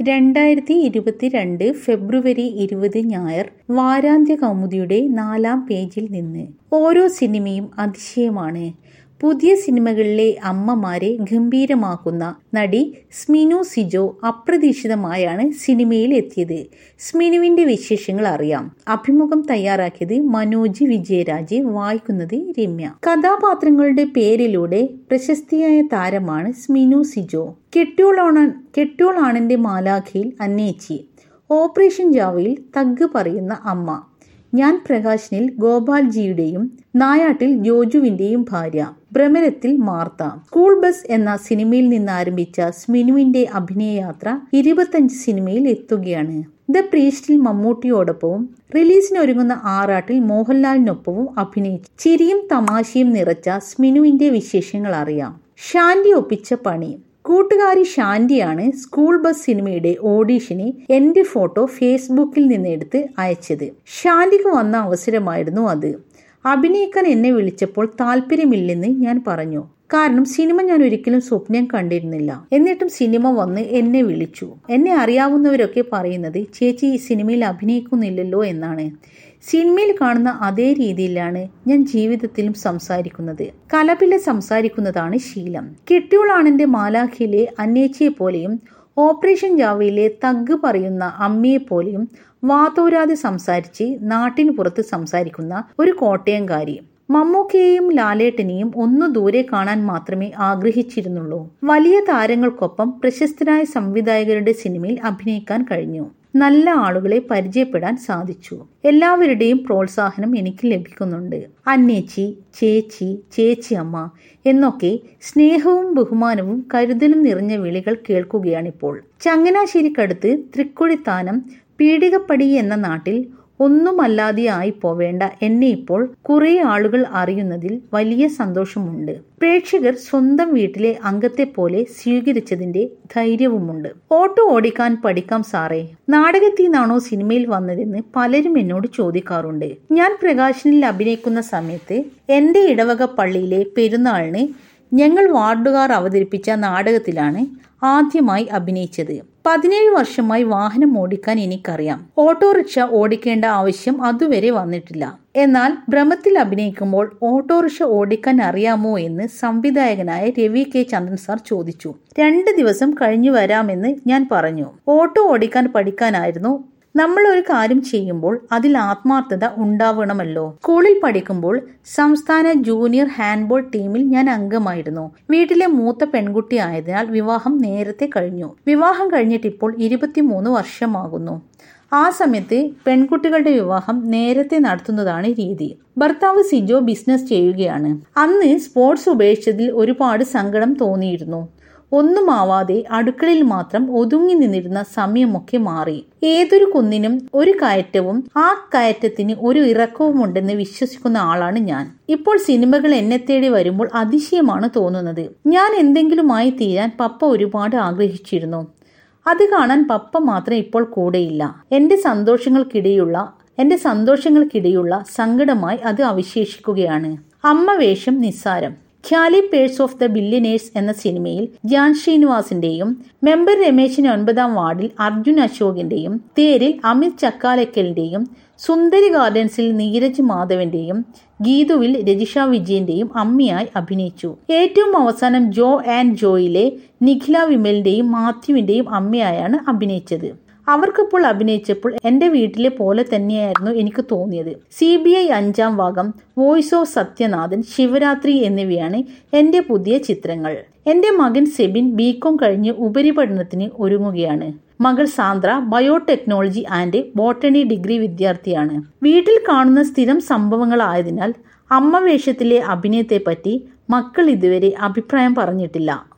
രണ്ടായിരത്തി ഇരുപത്തിരണ്ട് ഫെബ്രുവരി ഇരുപത് ഞായർ വാരാന്ത്യ കൗമുദിയുടെ നാലാം പേജിൽ നിന്ന് ഓരോ സിനിമയും അതിശയമാണ് പുതിയ സിനിമകളിലെ അമ്മമാരെ ഗംഭീരമാക്കുന്ന നടി സ്മിനു സിജോ അപ്രതീക്ഷിതമായാണ് സിനിമയിൽ എത്തിയത് സ്മിനുവിന്റെ വിശേഷങ്ങൾ അറിയാം അഭിമുഖം തയ്യാറാക്കിയത് മനോജ് വിജയരാജ് വായിക്കുന്നത് രമ്യ കഥാപാത്രങ്ങളുടെ പേരിലൂടെ പ്രശസ്തിയായ താരമാണ് സ്മിനു സിജോ കെട്ട്യോളാണ് കെട്ട്യോളാണിന്റെ മാലാഖയിൽ അന്നേച്ചി ഓപ്പറേഷൻ ജാവയിൽ തഗ് പറയുന്ന അമ്മ ഞാൻ പ്രകാശനിൽ ഗോപാൽജിയുടെയും നായാട്ടിൽ ജോജുവിന്റെയും ഭാര്യ ഭ്രമരത്തിൽ മാർത്ത സ്കൂൾ ബസ് എന്ന സിനിമയിൽ നിന്ന് ആരംഭിച്ച സ്മിനുവിന്റെ അഭിനയയാത്ര ഇരുപത്തഞ്ച് സിനിമയിൽ എത്തുകയാണ് ദ പ്രീസ്റ്റിൽ മമ്മൂട്ടിയോടൊപ്പവും റിലീസിനൊരുങ്ങുന്ന ആറാട്ടിൽ മോഹൻലാലിനൊപ്പവും അഭിനയിച്ചു ചിരിയും തമാശയും നിറച്ച സ്മിനുവിന്റെ വിശേഷങ്ങൾ അറിയാം ഷാൻഡി ഒപ്പിച്ച പണി കൂട്ടുകാരി ഷാൻഡിയാണ് സ്കൂൾ ബസ് സിനിമയുടെ ഓഡീഷന് എന്റെ ഫോട്ടോ ഫേസ്ബുക്കിൽ നിന്ന് എടുത്ത് അയച്ചത് ഷാൻഡിക്ക് വന്ന അവസരമായിരുന്നു അത് അഭിനയിക്കാൻ എന്നെ വിളിച്ചപ്പോൾ താല്പര്യമില്ലെന്ന് ഞാൻ പറഞ്ഞു കാരണം സിനിമ ഞാൻ ഒരിക്കലും സ്വപ്നം കണ്ടിരുന്നില്ല എന്നിട്ടും സിനിമ വന്ന് എന്നെ വിളിച്ചു എന്നെ അറിയാവുന്നവരൊക്കെ പറയുന്നത് ചേച്ചി ഈ സിനിമയിൽ അഭിനയിക്കുന്നില്ലല്ലോ എന്നാണ് സിനിമയിൽ കാണുന്ന അതേ രീതിയിലാണ് ഞാൻ ജീവിതത്തിലും സംസാരിക്കുന്നത് കലപില സംസാരിക്കുന്നതാണ് ശീലം കെട്ടിയോളാണെന്റെ മാലാഖിയിലെ അന്നേച്ചിയെ പോലെയും ഓപ്പറേഷൻ ജാവയിലെ തഗ് പറയുന്ന അമ്മയെ പോലെയും വാതോരാതെ സംസാരിച്ച് നാട്ടിന് പുറത്ത് സംസാരിക്കുന്ന ഒരു കോട്ടയംകാരി മമ്മൂക്കയെയും ലാലേട്ടനെയും ഒന്നു ദൂരെ കാണാൻ മാത്രമേ ആഗ്രഹിച്ചിരുന്നുള്ളൂ വലിയ താരങ്ങൾക്കൊപ്പം പ്രശസ്തരായ സംവിധായകരുടെ സിനിമയിൽ അഭിനയിക്കാൻ കഴിഞ്ഞു നല്ല ആളുകളെ പരിചയപ്പെടാൻ സാധിച്ചു എല്ലാവരുടെയും പ്രോത്സാഹനം എനിക്ക് ലഭിക്കുന്നുണ്ട് അന്നേച്ചി ചേച്ചി ചേച്ചി അമ്മ എന്നൊക്കെ സ്നേഹവും ബഹുമാനവും കരുതലും നിറഞ്ഞ വിളികൾ കേൾക്കുകയാണിപ്പോൾ ചങ്ങനാശ്ശേരിക്കടുത്ത് തൃക്കൊടിത്താനം പീടികപ്പടി എന്ന നാട്ടിൽ ഒന്നുമല്ലാതെ ആയി പോവേണ്ട എന്നെ ഇപ്പോൾ കുറെ ആളുകൾ അറിയുന്നതിൽ വലിയ സന്തോഷമുണ്ട് പ്രേക്ഷകർ സ്വന്തം വീട്ടിലെ അംഗത്തെ പോലെ സ്വീകരിച്ചതിന്റെ ധൈര്യവുമുണ്ട് ഓട്ടോ ഓടിക്കാൻ പഠിക്കാം സാറേ നാടകത്തിൽ നിന്നാണോ സിനിമയിൽ വന്നതെന്ന് പലരും എന്നോട് ചോദിക്കാറുണ്ട് ഞാൻ പ്രകാശനിൽ അഭിനയിക്കുന്ന സമയത്ത് എന്റെ ഇടവക പള്ളിയിലെ പെരുന്നാളിന് ഞങ്ങൾ വാർഡുകാർ അവതരിപ്പിച്ച നാടകത്തിലാണ് ആദ്യമായി അഭിനയിച്ചത് പതിനേഴ് വർഷമായി വാഹനം ഓടിക്കാൻ എനിക്കറിയാം ഓട്ടോറിക്ഷ ഓടിക്കേണ്ട ആവശ്യം അതുവരെ വന്നിട്ടില്ല എന്നാൽ ഭ്രമത്തിൽ അഭിനയിക്കുമ്പോൾ ഓട്ടോറിക്ഷ ഓടിക്കാൻ അറിയാമോ എന്ന് സംവിധായകനായ രവി കെ ചന്ദ്രൻ സാർ ചോദിച്ചു രണ്ട് ദിവസം കഴിഞ്ഞു വരാമെന്ന് ഞാൻ പറഞ്ഞു ഓട്ടോ ഓടിക്കാൻ പഠിക്കാനായിരുന്നു നമ്മൾ ഒരു കാര്യം ചെയ്യുമ്പോൾ അതിൽ ആത്മാർത്ഥത ഉണ്ടാവണമല്ലോ സ്കൂളിൽ പഠിക്കുമ്പോൾ സംസ്ഥാന ജൂനിയർ ഹാൻഡ്ബോൾ ടീമിൽ ഞാൻ അംഗമായിരുന്നു വീട്ടിലെ മൂത്ത പെൺകുട്ടി ആയതിനാൽ വിവാഹം നേരത്തെ കഴിഞ്ഞു വിവാഹം കഴിഞ്ഞിട്ട് ഇപ്പോൾ ഇരുപത്തിമൂന്ന് വർഷമാകുന്നു ആ സമയത്ത് പെൺകുട്ടികളുടെ വിവാഹം നേരത്തെ നടത്തുന്നതാണ് രീതി ഭർത്താവ് സിജോ ബിസിനസ് ചെയ്യുകയാണ് അന്ന് സ്പോർട്സ് ഉപേക്ഷിച്ചതിൽ ഒരുപാട് സങ്കടം തോന്നിയിരുന്നു ഒന്നുമാവാതെ അടുക്കളയിൽ മാത്രം ഒതുങ്ങി നിന്നിരുന്ന സമയമൊക്കെ മാറി ഏതൊരു കുന്നിനും ഒരു കയറ്റവും ആ കയറ്റത്തിന് ഒരു ഇറക്കവും ഉണ്ടെന്ന് വിശ്വസിക്കുന്ന ആളാണ് ഞാൻ ഇപ്പോൾ സിനിമകൾ എന്നെ തേടി വരുമ്പോൾ അതിശയമാണ് തോന്നുന്നത് ഞാൻ എന്തെങ്കിലുമായി തീരാൻ പപ്പ ഒരുപാട് ആഗ്രഹിച്ചിരുന്നു അത് കാണാൻ പപ്പ മാത്രം ഇപ്പോൾ കൂടെയില്ല എന്റെ സന്തോഷങ്ങൾക്കിടയുള്ള എന്റെ സന്തോഷങ്ങൾക്കിടയുള്ള സങ്കടമായി അത് അവശേഷിക്കുകയാണ് അമ്മ വേഷം നിസ്സാരം ഖ്യാലി പേഴ്സ് ഓഫ് ദ ബില്യനേഴ്സ് എന്ന സിനിമയിൽ ജാൻ ശ്രീനിവാസിന്റെയും മെമ്പർ രമേശിന് ഒൻപതാം വാർഡിൽ അർജുൻ അശോകിന്റെയും തേരിൽ അമിത് ചക്കാലക്കലിന്റെയും സുന്ദരി ഗാർഡൻസിൽ നീരജ് മാധവന്റെയും ഗീതുവിൽ രജിഷ വിജയന്റെയും അമ്മയായി അഭിനയിച്ചു ഏറ്റവും അവസാനം ജോ ആൻഡ് ജോയിലെ നിഖില വിമലിന്റെയും മാത്യുവിന്റെയും അമ്മയായാണ് അഭിനയിച്ചത് അവർക്കിപ്പോൾ അഭിനയിച്ചപ്പോൾ എന്റെ വീട്ടിലെ പോലെ തന്നെയായിരുന്നു എനിക്ക് തോന്നിയത് സി ബി ഐ അഞ്ചാം ഭാഗം വോയിസ് ഓഫ് സത്യനാഥൻ ശിവരാത്രി എന്നിവയാണ് എന്റെ പുതിയ ചിത്രങ്ങൾ എന്റെ മകൻ സെബിൻ ബികോം കഴിഞ്ഞ് ഉപരിപഠനത്തിന് ഒരുങ്ങുകയാണ് മകൾ Sandra biotechnology and botany degree വിദ്യാർത്ഥിയാണ് വീട്ടിൽ കാണുന്ന സ്ഥിരം സംഭവങ്ങളായതിനാൽ അമ്മ വേഷത്തിലെ അഭിനയത്തെപ്പറ്റി മക്കൾ ഇതുവരെ അഭിപ്രായം പറഞ്ഞിട്ടില്ല